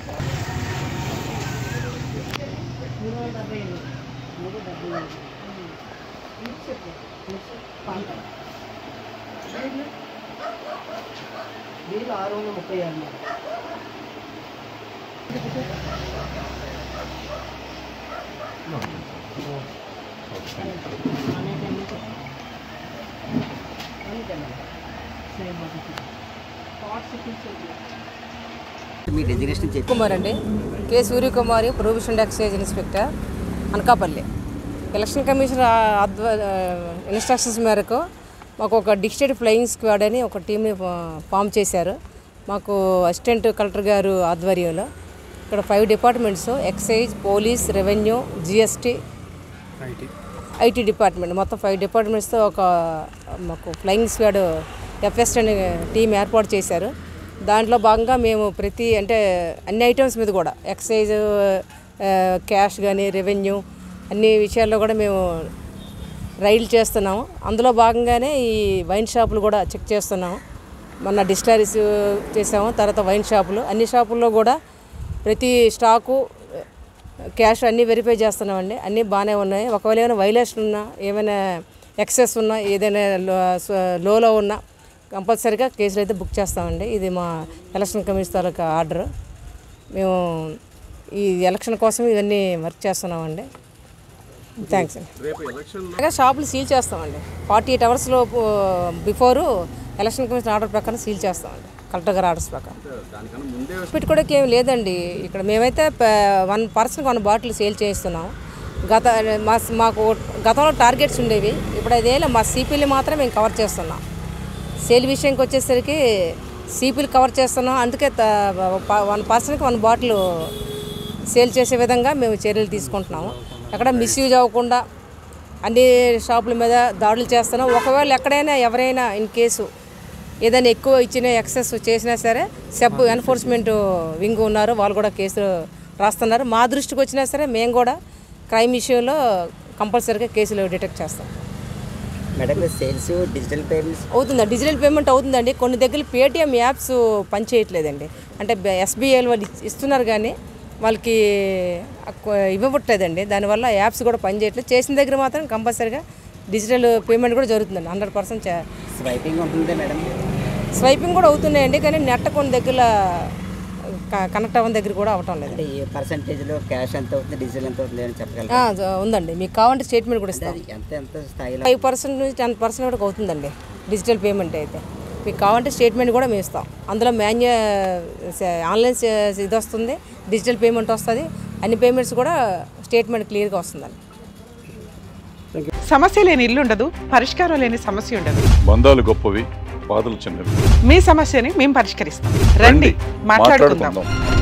మూడు వందల డెబ్బై ఎనిమిది మూడు డెబ్బై ఎనిమిది ఇది చెప్పు పంట బిల్లు బిల్లు ఆరు వందల ముప్పై ఆరు మరి. మీ డెసిగ్నేషన్ చెప్పి కుమార్ అండి K Suryakumari prohibition excise inspector Anakapalli election commission ఆధ్వ ఇన్స్ట్రక్షన్స్ మేరకు మాకు ఒక డిస్ట్రిక్ట్ ఫ్లయింగ్ స్క్వాడ్ అని ఒక టీంని ఫామ్ చేశారు మాకు అసిస్టెంట్ కలెక్టర్ గారు ఆధ్వర్యంలో ఇక్కడ five departments excise police revenue GST IT department మొత్తం ఫైవ్ డిపార్ట్మెంట్స్తో ఒక మాకు ఫ్లయింగ్ స్క్వాడ్ ఎఫ్ఎస్ అనే టీం ఏర్పాటు చేశారు దాంట్లో భాగంగా మేము ప్రతి అంటే అన్ని ఐటమ్స్ మీద కూడా ఎక్సైజ్ ఆ, క్యాష్ కానీ రెవెన్యూ అన్ని విషయాల్లో కూడా మేము రైడ్లు చేస్తున్నాము అందులో భాగంగానే ఈ వైన్ షాపులు కూడా చెక్ చేస్తున్నాము మొన్న డిస్టరీస్ చేసాము తర్వాత వైన్ షాపులు అన్ని షాపుల్లో కూడా ప్రతి స్టాకు క్యాష్ అన్నీ వెరిఫై చేస్తున్నామండి అన్నీ బాగానే ఉన్నాయి ఒకవేళ ఏమైనా వైలేషన్ ఉన్నా ఏమైనా ఎక్సెస్ ఉన్నా ఏదైనా లో- స- లోలో ఉన్నా కంపల్సరీగా కేసులు అయితే బుక్ చేస్తామండి ఇది మా ఎలక్షన్ కమిషన్ తాలూకా ఆర్డర్ మేము ఈ ఎలక్షన్ కోసం ఇవన్నీ వర్క్ చేస్తున్నామండి థ్యాంక్స్ అండి అలాగే షాపులు సీల్ చేస్తామండి ఫార్టీ ఎయిట్ అవర్స్ లోపు బిఫోరు ఎలక్షన్ కమిషన్ ఆర్డర్ ప్రకారం సీల్ చేస్తామండి కలెక్టర్ గారి ఆర్డర్స్ ప్రకారం పెట్టుకోవడానికి ఏం లేదండి ఇక్కడ మేమైతే వన్ పర్సన్కి వన్ బాటిల్ సేల్ చేస్తున్నాం గత మా మాకు గతంలో టార్గెట్స్ ఉండేవి ఇప్పుడు అదేలా మా సిపిలు మాత్రం మేము కవర్ చేస్తున్నాం సేల్ విషయంకి వచ్చేసరికి సిపిలు కవర్ చేస్తున్నాం అందుకే వన్ పర్సన్కి వన్ బాటిల్ సేల్ చేసే విధంగా మేము చర్యలు తీసుకుంటున్నాము ఎక్కడ మిస్యూజ్ అవ్వకుండా అన్ని షాపుల మీద దాడులు చేస్తున్నాం ఒకవేళ ఎక్కడైనా ఎవరైనా ఇన్ కేసు ఏదైనా ఎక్కువ ఇచ్చిన ఎక్సెస్ చేసినా సరే సెబ్ ఎన్ఫోర్స్మెంట్ వింగ్ ఉన్నారు వాళ్ళు కూడా కేసులు రాస్తున్నారు మా దృష్టికి వచ్చినా సరే మేము కూడా క్రైమ్ విషయంలో కంపల్సరీగా కేసులు డిటెక్ట్ చేస్తాం మేడం సేల్స్ డిజిటల్ పేమెంట్స్ అవుతుందా డిజిటల్ పేమెంట్ అవుతుందండి కొన్ని దగ్గర పేటిఎం యాప్స్ పనిచేయట్లేదండి అంటే ఎస్బీఐ వాళ్ళు ఇచ్- ఇస్తున్నారు కానీ వాళ్ళకి అక్వ- ఇవ్వట్లేదండి దానివల్ల యాప్స్ కూడా పనిచేయట్లేదు చేసిన దగ్గర మాత్రం కంపల్సరీగా డిజిటల్ పేమెంట్ కూడా జరుగుతుందండి హండ్రెడ్ పర్సెంట్ స్వైపింగ్ ఉంటుందా మేడం స్వైపింగ్ కూడా అవుతున్నాయండి కానీ నెట్ కొన్ని దగ్గర క- కనెక్ట్ అవ్వని దగ్గర కూడా అవటం లేదు అంటే ఏ పర్సంటేజ్లో క్యాష్ ఎంత అవుతుంది డీజిల్ ఎంత అవుతుంది అని చెప్పగలరా ఆ, జ- ఉందండి మీకు కావాలంటే స్టేట్మెంట్ కూడా ఇస్తాం అది ఎంత ఎంత స్థాయిలో ఫైవ్ పర్సెంట్ నుంచి టెన్ పర్సెంట్ వరకు అవుతుందండి డిజిటల్ పేమెంట్ అయితే మీకు కావాలంటే స్టేట్మెంట్ కూడా మేము ఇస్తాం అందులో మాన్యు ఆన్లైన్ సే- ఇది వస్తుంది డిజిటల్ పేమెంట్ వస్తుంది అన్ని పేమెంట్స్ కూడా స్టేట్మెంట్ క్లియర్గా వస్తుందండి సమస్య లేని ఇల్లు ఉండదు పరిష్కారం లేని సమస్య ఉండదు బంధాలు గొప్పవి బాధలు చిన్నవి మీ సమస్యని మేము పరిష్కరిస్తాం రండి మాట్లాడుకుందాం మాట్లాడుకుందాం